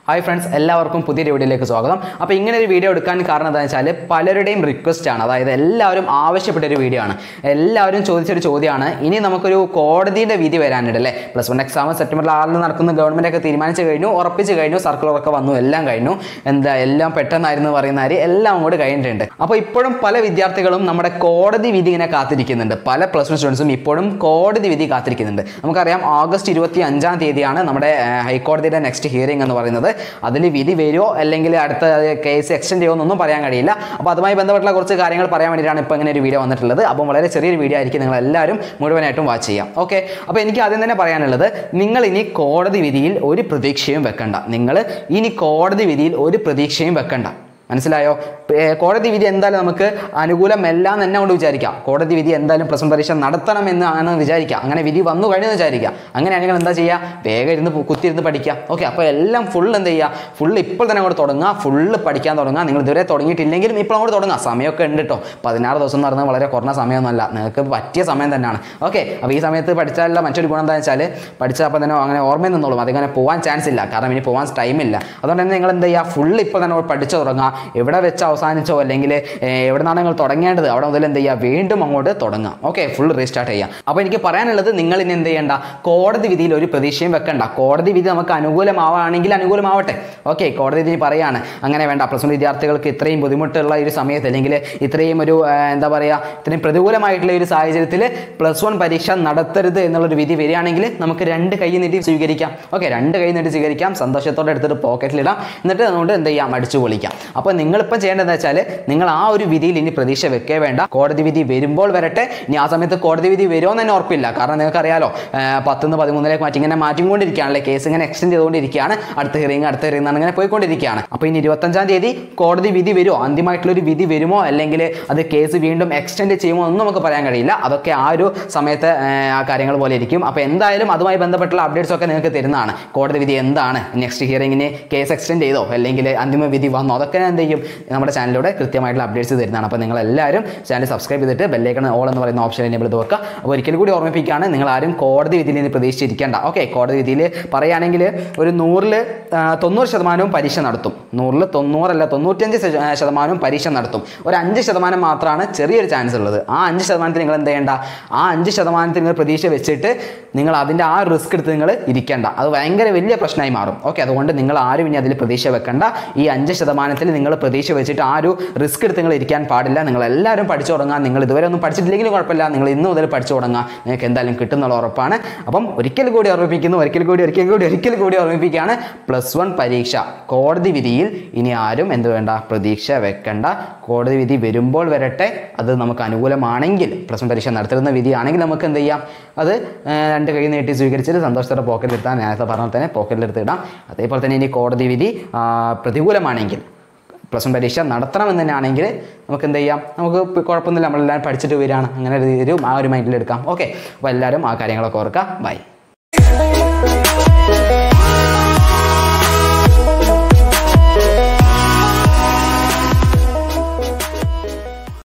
hi friends എല്ലാവർക്കും പുതിയൊരു വീഡിയോയിലേക്ക് സ്വാഗതം അപ്പോൾ ഇങ്ങനെ ഒരു വീഡിയോ എടുക്കാൻ കാരണം എന്താണെന്ന് വെച്ചാൽ പലരുടെയും റിക്വസ്റ്റ് ആണ് അതായത് എല്ലാവരും ആവശ്യപ്പെട്ട ഒരു വീഡിയോ ആണ് എല്ലാവരും ചോദിച്ചൊരു ചോദ്യമാണ് ഇനി നമുക്കൊരു കോടതിയുടെ വിധി വരാനുണ്ട് അല്ലേ പ്ലസ് വൺ എക്സാം സെപ്റ്റംബർ ആറിന് നടക്കുന്ന ഗവൺമെൻറ് ഒക്കെ തീരുമാനിച്ചു കഴിഞ്ഞു ഉറപ്പിച്ച് കഴിഞ്ഞു സർക്കുലറൊക്കെ വന്നു എല്ലാം കഴിഞ്ഞു എന്താ എല്ലാം പെട്ടെന്നായിരുന്നു പറയുന്ന കാര്യം എല്ലാം കൂടെ കഴിഞ്ഞിട്ടുണ്ട് അപ്പോൾ ഇപ്പോഴും പല വിദ്യാർത്ഥികളും നമ്മുടെ കോടതി വിധി ഇങ്ങനെ കാത്തിരിക്കുന്നുണ്ട് പല പ്ലസ് വൺ സ്റ്റുഡൻസും ഇപ്പോഴും കോടതി വിധി കാത്തിരിക്കുന്നുണ്ട് നമുക്കറിയാം ഓഗസ്റ്റ് ഇരുപത്തി അഞ്ചാം തീയതിയാണ് നമ്മുടെ ഏഹ്, ഹൈക്കോടതിയുടെ നെക്സ്റ്റ് ഹിയറിംഗ് എന്ന് പറയുന്നത് അതിൽ വിധി വരുമോ അല്ലെങ്കിൽ അടുത്ത കേസ് എക്സ്റ്റെൻഡ് ചെയ്യുമോ എന്നൊന്നും പറയാൻ കഴിയില്ല അപ്പോൾ അതുമായി ബന്ധപ്പെട്ടുള്ള കുറച്ച് കാര്യങ്ങൾ പറയാൻ വേണ്ടിയിട്ടാണ് ഇപ്പോൾ ഇങ്ങനെ ഒരു വീഡിയോ വന്നിട്ടുള്ളത് അപ്പം വളരെ ചെറിയൊരു വീഡിയോ ആയിരിക്കും നിങ്ങൾ എല്ലാവരും മുഴുവനായിട്ടും വാച്ച് ചെയ്യാം ഓക്കെ അപ്പോൾ എനിക്ക് ആദ്യം തന്നെ പറയാനുള്ളത് നിങ്ങൾ ഇനി കോടതി വിധിയിൽ ഒരു പ്രതീക്ഷയും വെക്കണ്ട നിങ്ങൾ ഇനി കോടതി വിധിയിൽ ഒരു പ്രതീക്ഷയും വെക്കണ്ട മനസ്സിലായോ ഏ, കോടതി വിധി എന്തായാലും നമുക്ക് അനുകൂലമല്ല എന്ന് തന്നെ കൊണ്ട് വിചാരിക്കാം കോടതി വിധി എന്തായാലും പ്രശ്ന പരീക്ഷ നടത്തണമെന്ന് ആണ് വിചാരിക്കാം അങ്ങനെ വിധി വന്നു കഴിഞ്ഞെന്ന് വിചാരിക്കാം അങ്ങനെയാണെങ്കിൽ എന്താ ചെയ്യുക വേഗം ഇരുന്ന് പു- കുത്തിയിരുന്ന് പഠിക്കുക ഓക്കെ അപ്പോൾ എല്ലാം ഫുൾ എന്ത് ചെയ്യുക ഫുൾ ഇപ്പോൾ തന്നെ അങ്ങോട്ട് തുടങ്ങുക ഫുള്ള് പഠിക്കാൻ തുടങ്ങുക നിങ്ങൾ ഇതുവരെ തുടങ്ങിയിട്ടില്ലെങ്കിലും ഇപ്പോൾ അങ്ങോട്ട് തുടങ്ങുക സമയമൊക്കെ ഉണ്ട് കേട്ടോ പതിനാറ് ദിവസം എന്ന് പറയുന്നത് വളരെ കുറഞ്ഞ സമയമൊന്നുമല്ല നിങ്ങൾക്ക് പറ്റിയ സമയം തന്നെയാണ് ഓക്കെ അപ്പോൾ ഈ സമയത്ത് പഠിച്ചാലുള്ള മറ്റൊരു ഗുണം എന്താണെന്ന് വെച്ചാൽ പഠിച്ചാൽ അപ്പോൾ തന്നെ അങ്ങനെ ഓർമ്മയിൽ നിന്നോളും അതിങ്ങനെ പോകാൻ ചാൻസ് ഇല്ല കാരണം ഇനി പോകാൻ ടൈമില്ല അതുകൊണ്ട് തന്നെ നിങ്ങൾ എന്ത് ചെയ്യുക ഫുൾ ഇപ്പോൾ തന്നെ പഠിച്ചു തുടങ്ങുക എവിടെ വെച്ച് അവസാനിച്ചോ അല്ലെങ്കിൽ എവിടെ നിന്നാണ് നിങ്ങൾ തുടങ്ങേണ്ടത് അവിടെ മുതൽ എന്ത് ചെയ്യുക വീണ്ടും അങ്ങോട്ട് തുടങ്ങാം ഓക്കെ ഫുൾ റീസ്റ്റാർട്ട് ചെയ്യാം അപ്പോൾ എനിക്ക് പറയാനുള്ളത് നിങ്ങൾ ഇനി എന്ത് ചെയ്യേണ്ട കോടതി വിധിയിൽ ഒരു പ്രതീക്ഷയും വെക്കണ്ട കോടതി വിധി നമുക്ക് അനുകൂലമാവുകയാണെങ്കിൽ അനുകൂലമാവട്ടെ ഓക്കെ കോടതി വിധി പറയാണ് അങ്ങനെ വേണ്ട പ്ലസ് വൺ വിദ്യാർത്ഥികൾക്ക് ഇത്രയും ബുദ്ധിമുട്ടുള്ള ഒരു സമയത്ത് അല്ലെങ്കിൽ ഇത്രയും ഒരു ആ, എന്താ പറയുക ഇത്രയും പ്രതികൂലമായിട്ടുള്ള ഒരു സാഹചര്യത്തിൽ പ്ലസ് വൺ പരീക്ഷ നടത്തരുത് എന്നുള്ളൊരു വിധി വരികയാണെങ്കിൽ നമുക്ക് രണ്ട് കൈ നീട്ടി സ്വീകരിക്കാം ഓക്കെ രണ്ട് കൈ നീട്ടി സ്വീകരിക്കാം സന്തോഷത്തോടെ എടുത്തിട്ട് പോക്കറ്റിലിടാം എന്നിട്ട് അതുകൊണ്ട് എന്ത് ചെയ്യാം അടിച്ചു പൊളിക്കാം അപ്പോൾ നിങ്ങളിപ്പോൾ ചെയ്യേണ്ടതെന്ന് വെച്ചാൽ നിങ്ങൾ ആ ഒരു വിധിയിൽ ഇനി പ്രതീക്ഷ വെക്കേ വേണ്ട കോടതി വിധി വരുമ്പോൾ വരട്ടെ ഇനി ആ സമയത്ത് കോടതി വിധി വരുമോ എന്ന് തന്നെ ഉറപ്പില്ല കാരണം നിങ്ങൾക്കറിയാലോ ആ, പത്തുനിന്ന് പതിമൂന്നിലേക്ക് മാറ്റി ഇങ്ങനെ മാറ്റിക്കൊണ്ടിരിക്കുകയാണല്ലേ കേസ് ഇങ്ങനെ എക്സ്റ്റെൻഡ് ചെയ്തുകൊണ്ടിരിക്കുകയാണ് അടുത്ത ഹിയറിംഗ് അടുത്ത ഹിയറിംഗ് എന്നാണ് ഇങ്ങനെ പോയിക്കൊണ്ടിരിക്കുകയാണ് അപ്പോൾ ഇനി ഇരുപത്തഞ്ചാം തീയതി കോടതി വിധി വരുമോ അന്തിമമായിട്ടുള്ള ഒരു വിധി വരുമോ അല്ലെങ്കിൽ അത് കേസ് വീണ്ടും എക്സ്റ്റെൻഡ് ചെയ്യുമോ ഒന്നും നമുക്ക് പറയാൻ കഴിയില്ല അതൊക്കെ ആ ഒരു സമയത്ത് ആ, ആ കാര്യങ്ങൾ പോലെ ഇരിക്കും അപ്പോൾ എന്തായാലും അതുമായി ബന്ധപ്പെട്ടുള്ള അപ്ഡേറ്റ്സ് ഒക്കെ നിങ്ങൾക്ക് തരുന്നതാണ് കോടതി വിധി എന്താണ് നെക്സ്റ്റ് ഹിയറിംഗിന് കേസ് എക്സ്റ്റെൻഡ് ചെയ്തോ അല്ലെങ്കിൽ അന്തിമ വിധി വന്നോ അതൊക്കെ ഞാൻ എന്ത് ചെയ്യും നമ്മുടെ ചാനലിലൂടെ കൃത്യമായിട്ടുള്ള അപ്ഡേറ്റ്സ് തരുന്നതാണ് അപ്പോൾ നിങ്ങൾ എല്ലാവരും ചാനൽ സബ്സ്ക്രൈബ് ചെയ്തിട്ട് ബെല്ലേക്കൺ ഓൾ എന്ന് പറയുന്ന ഓപ്ഷൻ എനേബിൾ ചെയ്ത് വെക്കുക അപ്പോൾ ഒരിക്കൽ കൂടി ഓർമ്മിപ്പിക്കുകയാണ് നിങ്ങൾ ആരും കോടതി വിധിയിൽ നിന്ന് പ്രതീക്ഷിച്ചിരിക്കേണ്ട ഓക്കെ കോടതി വിധിയിൽ പറയുകയാണെങ്കിൽ ഒരു നൂറിൽ തൊണ്ണൂറ് ശതമാനവും പരീക്ഷ നടത്തും നൂറിൽ തൊണ്ണൂറല്ല തൊണ്ണൂറ്റഞ്ച് ശത- ആ, ശതമാനവും പരീക്ഷ നടത്തും ഒരു അഞ്ച് ശതമാനം മാത്രമാണ് ചെറിയൊരു ചാൻസ് ഉള്ളത് ആ അഞ്ച് ശതമാനത്തിൽ നിങ്ങൾ എന്ത് ചെയ്യേണ്ട ആ അഞ്ച് ശതമാനത്തിൽ നിങ്ങൾ പ്രതീക്ഷ വെച്ചിട്ട് നിങ്ങൾ അതിൻ്റെ ആ റിസ്ക് എടുത്ത് നിങ്ങൾ ഇരിക്കേണ്ട അത് ഭയങ്കര വലിയ പ്രശ്നമായി മാറും ഓക്കെ അതുകൊണ്ട് നിങ്ങൾ ആരും ഇനി അതിൽ പ്രതീക്ഷ വെക്കണ്ട ഈ അഞ്ച് ശതമാനത്തിൽ നിങ്ങൾ പ്രതീക്ഷ വെച്ചിട്ട് ആ ഒരു റിസ്ക് എടുത്ത് നിങ്ങൾ ഇരിക്കാൻ പാടില്ല നിങ്ങൾ എല്ലാവരും പഠിച്ചു തുടങ്ങാം നിങ്ങൾ ഇതുവരെ ഒന്നും പഠിച്ചിട്ടില്ലെങ്കിലും കുഴപ്പമില്ല നിങ്ങൾ ഇന്ന് മുതൽ പഠിച്ചു തുടങ്ങാം നിങ്ങൾക്ക് എന്തായാലും കിട്ടുന്നുള്ള ഉറപ്പാണ് അപ്പം ഒരിക്കൽ കൂടി ഓർമ്മിപ്പിക്കുന്നു ഒരിക്കൽ കൂടി ഒരിക്കൽ കൂടി ഒരിക്കൽ കൂടി ഓർമ്മിപ്പിക്കുകയാണ് പ്ലസ് വൺ പരീക്ഷ കോടതി വിധിയിൽ ഇനി ആരും എന്ത് വേണ്ട പ്രതീക്ഷ വെക്കണ്ട കോടതി വിധി വരുമ്പോൾ വരട്ടെ അത് നമുക്ക് അനുകൂലമാണെങ്കിൽ പ്ലസ് വൺ പരീക്ഷ നടത്തുന്ന വിധിയാണെങ്കിൽ നമുക്ക് എന്ത് ചെയ്യാം അത് ആ, രണ്ട് കൈ നീട്ടി സ്വീകരിച്ചിട്ട് സന്തോഷത്തോടെ പോക്കറ്റിലെടുത്താൽ നേരത്തെ പറഞ്ഞ പോലെ തന്നെ പോക്കറ്റിലെടുത്ത് ഇടാം അതേപോലെ തന്നെ ഇനി കോടതി വിധി ആ, പ്രതികൂലമാണെങ്കിൽ പ്ലസ് വൺ പരീക്ഷ നടത്തണമെന്ന് തന്നെയാണെങ്കിൽ നമുക്ക് എന്ത് ചെയ്യാം നമുക്ക് ഇപ്പം കുഴപ്പമൊന്നുമില്ല നമ്മളെല്ലാവരും പഠിച്ചിട്ട് വരികയാണ് അങ്ങനെ ഒരു ഒരു ആ ഒരു മൈൻഡിൽ എടുക്കാം ഓക്കെ അപ്പോൾ എല്ലാവരും ആ കാര്യങ്ങളൊക്കെ ഓർക്കുക ബൈ